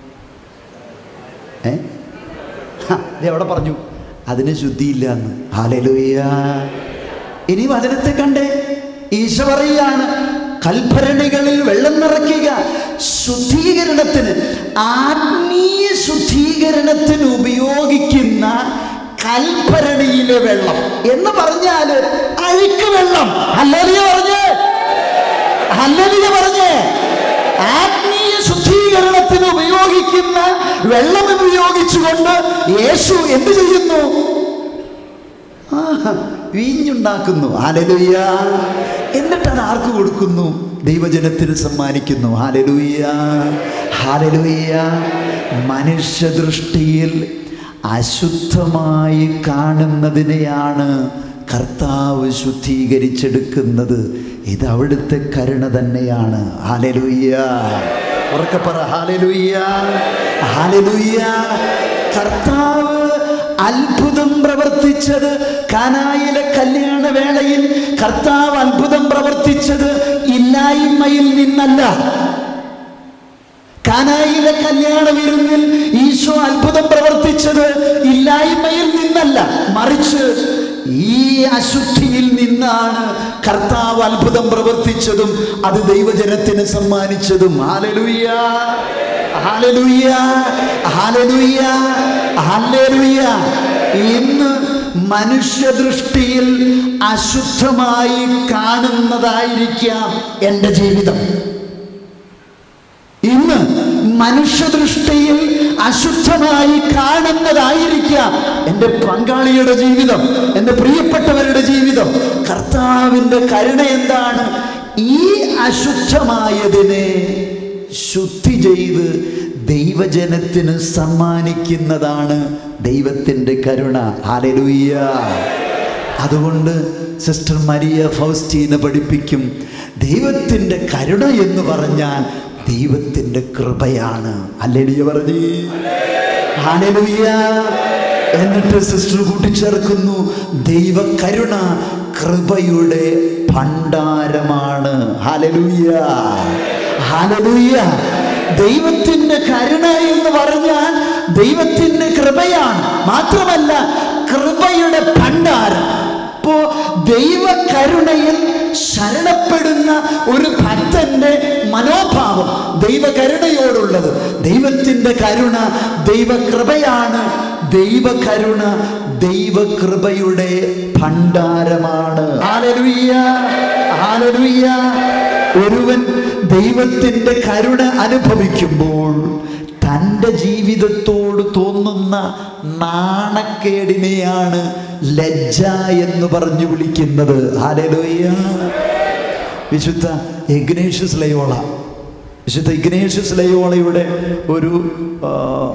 ഏ ഹാ, ഇത് എവിടെ പറഞ്ഞു അതിന് ശുദ്ധിയില്ല എന്ന് ഹാലലുയ്യ ഇനി വചനത്തെ കണ്ടേ ഈശോ പറയാണ് കൽഭരണികളിൽ വെള്ളം നിറയ്ക്കുക ശുദ്ധീകരണത്തിന് ആത്മീയ ശുദ്ധീകരണത്തിന് ഉപയോഗിക്കുന്ന കൽഭരണിയിലെ വെള്ളം എന്ന് പറഞ്ഞാല് അഴുക്ക് വെള്ളം അല്ലറിയ പറഞ്ഞേ അല്ലറിയ പറഞ്ഞേ ആത്മീയ ശുദ്ധീകരണത്തിന് ഉപയോഗിക്കുന്ന വെള്ളം ഉപയോഗിച്ചുകൊണ്ട് യേശു എന്ത് ചെയ്യുന്നു ആ, വീഞ്ഞുണ്ടാക്കുന്നു ഹാലലുയ്യ എന്നിട്ട് അത് ആർക്ക് കൊടുക്കുന്നു ദൈവജനത്തിന് സമ്മാനിക്കുന്നു ഹാലലുയ്യ ഹാലലുയ്യ മനുഷ്യദൃഷ്ടിയിൽ അശുദ്ധമായി കാണുന്നതിനെയാണ് കർത്താവ് ശുദ്ധീകരിച്ചെടുക്കുന്നത് ഇത് അവിടുത്തെ കരുണ തന്നെയാണ് ഹാലലുയ്യ ഉറക്കെ പറ ഹാലലുയ്യ ഹാലലുയ്യ കർത്താവ് അത്ഭുതം പ്രവർത്തിച്ചത് കാനായിലെ കല്യാണ വേളയിൽ കർത്താവ് അത്ഭുതം പ്രവർത്തിച്ചത് ഇല്ലായ്മയിൽ നിന്നല്ല കാനായിലെ കല്യാണ വിരുന്നിൽ ഈശോ അത്ഭുതം പ്രവർത്തിച്ചത് ഇല്ലായ്മയിൽ നിന്നല്ല മറിച്ച് ഈ അശുദ്ധിയിൽ നിന്നാണ് കർത്താവ് അത്ഭുതം പ്രവർത്തിച്ചതും അത് ദൈവജനത്തിന് സമ്മാനിച്ചതും ഹാലലുയ്യ ഹാലലുയ്യ ഹാലലുയ്യ ഹാലലുയ്യ ഇന്ന് മനുഷ്യദൃഷ്ടിയിൽ അശുദ്ധമായി കാണുന്നതായിരിക്കാം എൻ്റെ ജീവിതം ഇന്ന് മനുഷ്യദൃഷ്ടിയിൽ അശുദ്ധമായി കാണുന്നതായിരിക്കാം എൻ്റെ പങ്കാളിയുടെ ജീവിതം എൻ്റെ പ്രിയപ്പെട്ടവരുടെ ജീവിതം കർത്താവിൻ്റെ കരുണ എന്താണ് ഈ അശുദ്ധമായതിനെ ശുദ്ധി ചെയ്ത് ദൈവജനത്തിന് സമ്മാനിക്കുന്നതാണ് ദൈവത്തിൻ്റെ കരുണ ഹാലലുയ്യ അതുകൊണ്ട് സിസ്റ്റർ മരിയ ഫൗസ്റ്റീനെ പഠിപ്പിക്കും ദൈവത്തിൻ്റെ കരുണ എന്ന് പറഞ്ഞാൽ ദൈവത്തിൻ്റെ കൃപയാണ് അല്ലെലിയ പറഞ്ഞു ഹാലലുയ്യ എന്നിട്ട് സിസ്റ്റർ കൂട്ടിച്ചേർക്കുന്നു ദൈവ കരുണ കൃപയുടെ ഭണ്ഡാരമാണ് ഹാലലുയ്യ ഹാലലുയ്യ ദൈവത്തിൻ്റെ കരുണ എന്ന് പറഞ്ഞാൽ ദൈവത്തിൻ്റെ കൃപയാണ് മാത്രമല്ല കൃപയുടെ ഭണ്ഡാരം അപ്പോ ദൈവകരുണയിൽ ശരണപ്പെടുന്ന ഒരു ഭക്തന്റെ മനോഭാവം ദൈവകരുണയോടുള്ളത് ദൈവത്തിൻ്റെ കരുണ ദൈവകൃപയാണ് ദൈവകരുണ ദൈവകൃപയുടെ ഭണ്ഡാരമാണ് ഹാലലുയ്യ ഹാലലുയ്യ ഒരുവൻ ദൈവത്തിൻ്റെ കരുണ അനുഭവിക്കുമ്പോൾ തൻ്റെ ജീവിതത്തോട് തോന്നുന്ന നാണക്കേടിനെയാണ് ലജ്ജ എന്ന് പറഞ്ഞു വിളിക്കുന്നത് ഹാലലോയ്യ വിശുദ്ധ ഇഗ്നേഷ്യസ് ലയോള വിശുദ്ധ ഇഗ്നേഷ്യസ് ലയോളയുടെ ഒരു ആ,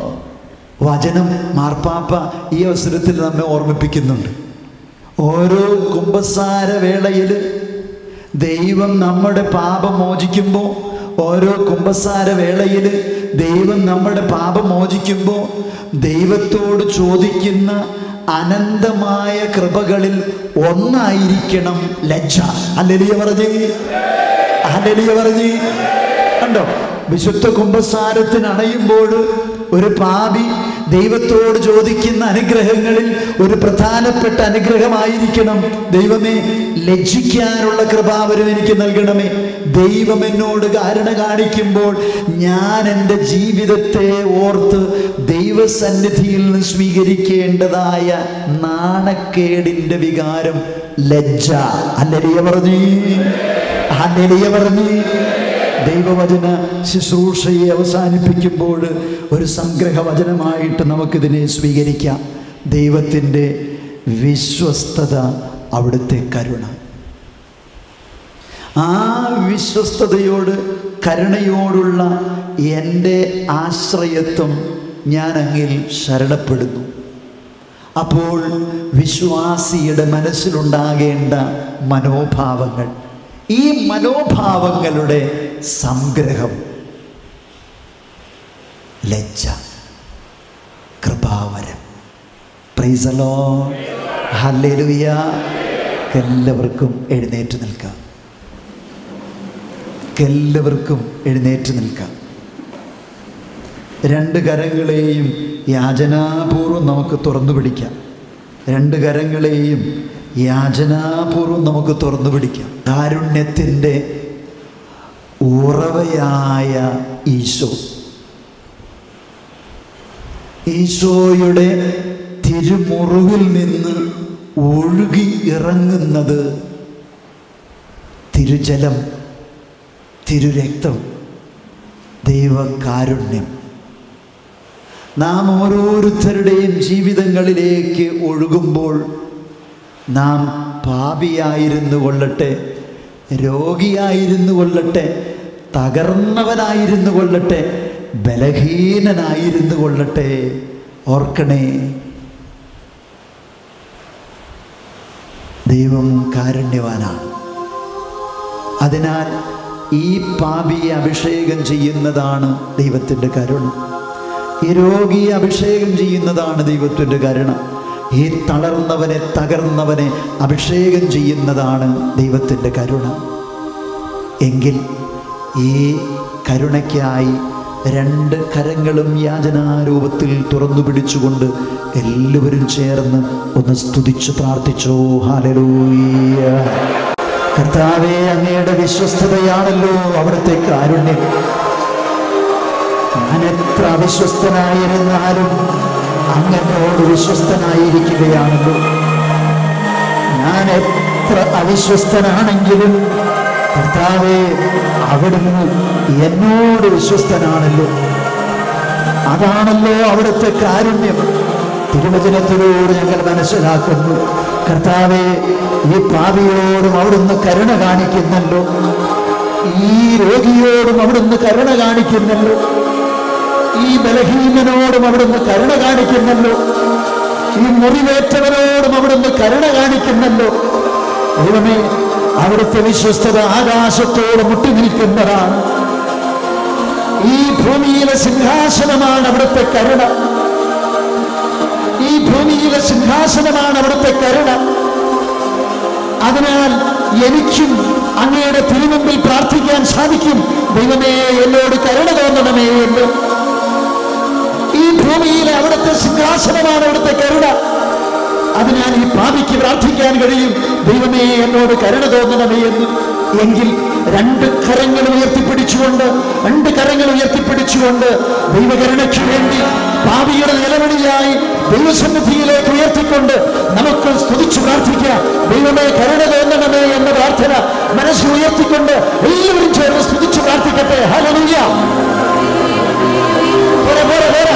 വചനം മാർപ്പാപ്പ ഈ അവസരത്തിൽ നമ്മെ ഓർമ്മിപ്പിക്കുന്നുണ്ട് ഓരോ കുംഭസാര വേളയിൽ ദൈവം നമ്മുടെ പാപം മോചിക്കുമ്പോൾ ഓരോ കുംഭസാര വേളയിൽ ദൈവം നമ്മുടെ പാപം മോചിക്കുമ്പോൾ ദൈവത്തോട് ചോദിക്കുന്ന അനന്തമായ കൃപകളിൽ ഒന്നായിരിക്കണം ലജ്ജ അല്ലെലിയ പറഞ്ഞേ അല്ലെലിയ പറഞ്ഞേ കണ്ടോ വിശുദ്ധ കുംഭസാരത്തിന് അണയുമ്പോൾ ഒരു പാപി ദൈവത്തോട് ചോദിക്കുന്ന അനുഗ്രഹങ്ങളിൽ ഒരു പ്രധാനപ്പെട്ട അനുഗ്രഹമായിരിക്കണം ദൈവമേ ലജ്ജിക്കാനുള്ള കൃപാവരം എനിക്ക് നൽകണമേ ദൈവം എന്നോട് കാരണ കാണിക്കുമ്പോൾ ഞാൻ എൻ്റെ ജീവിതത്തെ ഓർത്ത് ദൈവസന്നിധിയിൽ നിന്ന് സ്വീകരിക്കേണ്ടതായ നാണക്കേടിൻ്റെ വികാരം ലജ്ജ അല്ലലിയ പറഞ്ഞു അല്ലലിയ പറഞ്ഞു ദൈവവചന ശുശ്രൂഷയെ അവസാനിപ്പിക്കുമ്പോൾ ഒരു സംഗ്രഹവചനമായിട്ട് നമുക്കിതിനെ സ്വീകരിക്കാം ദൈവത്തിൻ്റെ വിശ്വസ്തത അവിടുത്തെ കരുണ ആ വിശ്വസ്തതയോട് കരുണയോടുള്ള എൻ്റെ ആശ്രയത്വം ഞാൻ അങ്ങിൽ ശരണപ്പെടുന്നു അപ്പോൾ വിശ്വാസിയുടെ മനസ്സിലുണ്ടാകേണ്ട മനോഭാവങ്ങൾ ഈ മനോഭാവങ്ങളുടെ സംഗ്രഹം ലജ്ജ കൃപാവരം പ്രൈസലോ ഹല്ലേലൂയ എല്ലാവർക്കും എഴുന്നേറ്റ് നിൽക്കാം എല്ലാവർക്കും എഴുന്നേറ്റ് നിൽക്കാം രണ്ട് കരങ്ങളെയും യാചനാപൂർവം നമുക്ക് തുറന്നു പിടിക്കാം രണ്ട് കരങ്ങളെയും യാചനാപൂർവം നമുക്ക് തുറന്നു പിടിക്കാം കാരുണ്യത്തിൻ്റെ ഉറവയായ ഈശോ ഈശോയുടെ തിരുമുറിവിൽ നിന്ന് ഒഴുകി ഇറങ്ങുന്നത് തിരുജലം തിരുരക്തം ദൈവകാരുണ്യം നാം ഓരോരുത്തരുടെയും ജീവിതങ്ങളിലേക്ക് ഒഴുകുമ്പോൾ നാം പാപിയായിരുന്നു കൊള്ളട്ടെ രോഗിയായിരുന്നു കൊള്ളട്ടെ തകർന്നവനായിരുന്നു കൊള്ളട്ടെ ബലഹീനനായിരുന്നു കൊള്ളട്ടെ ഓർക്കണേ ദൈവം കാരുണ്യവാനാണ് അതിനാൽ ഈ പാപിയെ അഭിഷേകം ചെയ്യുന്നതാണ് ദൈവത്തിൻ്റെ കരുണ ഈ രോഗിയെ അഭിഷേകം ചെയ്യുന്നതാണ് ദൈവത്തിൻ്റെ കരുണ ഈ തളർന്നവനെ തകർന്നവനെ അഭിഷേകം ചെയ്യുന്നതാണ് ദൈവത്തിൻ്റെ കരുണ എങ്കിൽ ഈ കരുണയ്ക്കായി രണ്ട് കരങ്ങളും യാചനാരൂപത്തിൽ തുറന്നു പിടിച്ചുകൊണ്ട് എല്ലാവരും ചേർന്ന് ഒന്ന് സ്തുതിച്ച് പ്രാർത്ഥിച്ചോ ഹാലലൂയ കർത്താവെ അങ്ങയുടെ വിശ്വസ്തതയാണല്ലോ അവിടുത്തെ കാരുണ്യം ഞാൻ എത്ര അവിശ്വസ്തനായിരുന്നാലും അങ്ങനോട് വിശ്വസ്തനായിരിക്കുകയാണല്ലോ ഞാൻ എത്ര അവിശ്വസ്തനാണെങ്കിലും കർത്താവെ അവിടുന്ന് എന്നോട് വിശ്വസ്തനാണല്ലോ അതാണല്ലോ അവിടുത്തെ കാരുണ്യം തിരുവചനത്തിലൂടെ ഞങ്ങൾ മനസ്സിലാക്കുന്നു കർത്താവെ ഈ പാപിയോടും അവിടുന്ന് കരുണ കാണിക്കുന്നല്ലോ ഈ രോഗിയോടും അവിടുന്ന് കരുണ കാണിക്കുന്നല്ലോ ഈ ബലഹീനനോടും അവിടുന്ന് കരുണ കാണിക്കുന്നല്ലോ ഈ മുറിവേറ്റവനോടും അവിടുന്ന് കരുണ കാണിക്കുന്നല്ലോ ദൈവമേ അവിടുത്തെ വിശ്വസ്തത ആകാശത്തോട് മുട്ടി നിൽക്കുന്നതാണ് ഈ ഭൂമിയിലെ സിംഹാസനമാണ് അവിടുത്തെ കരുണ ഈ ഭൂമിയിലെ സിംഹാസനമാണ് അവിടുത്തെ കരുണ അതിനാൽ എനിക്കും അങ്ങയുടെ തിരുമുമ്പിൽ പ്രാർത്ഥിക്കാൻ സാധിക്കും ദൈവമേ എന്നോട് കരുണ തോന്നണമേ എന്ന് ഈ ഭൂമിയിലെ അവിടുത്തെ സിംഹാസനമാണ് അവിടുത്തെ കരുണ അതിനാൽ ഈ പാപിക്ക് പ്രാർത്ഥിക്കാൻ കഴിയും ദൈവമേ എന്നോട് കരുണ തോന്നണമേ എന്ന് എങ്കിൽ രണ്ട് കരങ്ങൾ ഉയർത്തിപ്പിടിച്ചുകൊണ്ട് രണ്ട് കരങ്ങൾ ഉയർത്തിപ്പിടിച്ചുകൊണ്ട് ദൈവകരുണയ്ക്ക് വേണ്ടി പാപിയുടെ നിലവിളിയായി ദൈവസന്നിധിയിലേക്ക് ഉയർത്തിക്കൊണ്ട് നമുക്ക് സ്തുതിച്ചു പ്രാർത്ഥിക്കാം ദൈവമേ കരുണ തോന്നണമേ എന്ന പ്രാർത്ഥന മനസ്സിൽ ഉയർത്തിക്കൊണ്ട് എല്ലാവരും ചേർന്ന് സ്തുതിച്ചു പ്രാർത്ഥിക്കട്ടെ ഹലലുയ്യ പോരെ പോരെ പോരെ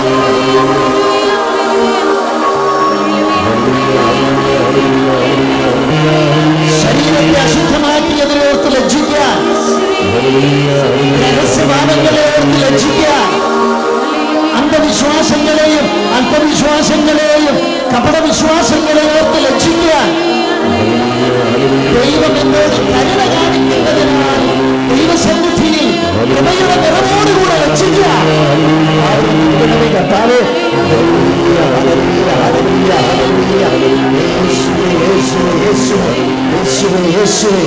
ശരീരത്തെ അശുദ്ധമാക്കിയതിനെ ഓർത്ത് ലജ്ജിക്കാൻ രഹസ്യവാദങ്ങളെ ഓർത്ത് ലജ്ജിക്കാൻ അന്ധവിശ്വാസങ്ങളെയും അല്പവിശ്വാസങ്ങളെയും കപടവിശ്വാസങ്ങളെ ഓർത്ത് ലജ്ജിക്കാൻ ദൈവം എന്നോട് കരുണ കാണിക്കുന്നതിനാൽ ദൈവസന്നിധിയിൽ കൃപയുടെ നിറവോടുകൂടെ ലജ്ജിക്കാൻ കർത്താവേ യേശുവേ യേശുവേ യേശുവേ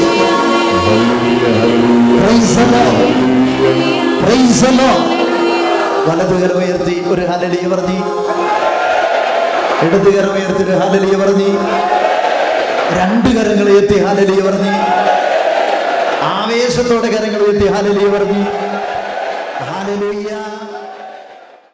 Praise the Lord. Praise the Lord. വലതുകരം ഉയർത്തി ഒരു ഹലലിയ പറഞ്ഞി ഇടതുകരം ഉയർത്തി ഒരു ഹലലിയ പറഞ്ഞി രണ്ട് കരങ്ങൾ ഉയർത്തി ഹാലലിയ പറഞ്ഞി ആവേശത്തോടെ കരങ്ങൾ ഉയർത്തി ഹാലലിയ പറഞ്ഞി ഹാലലുയ്യ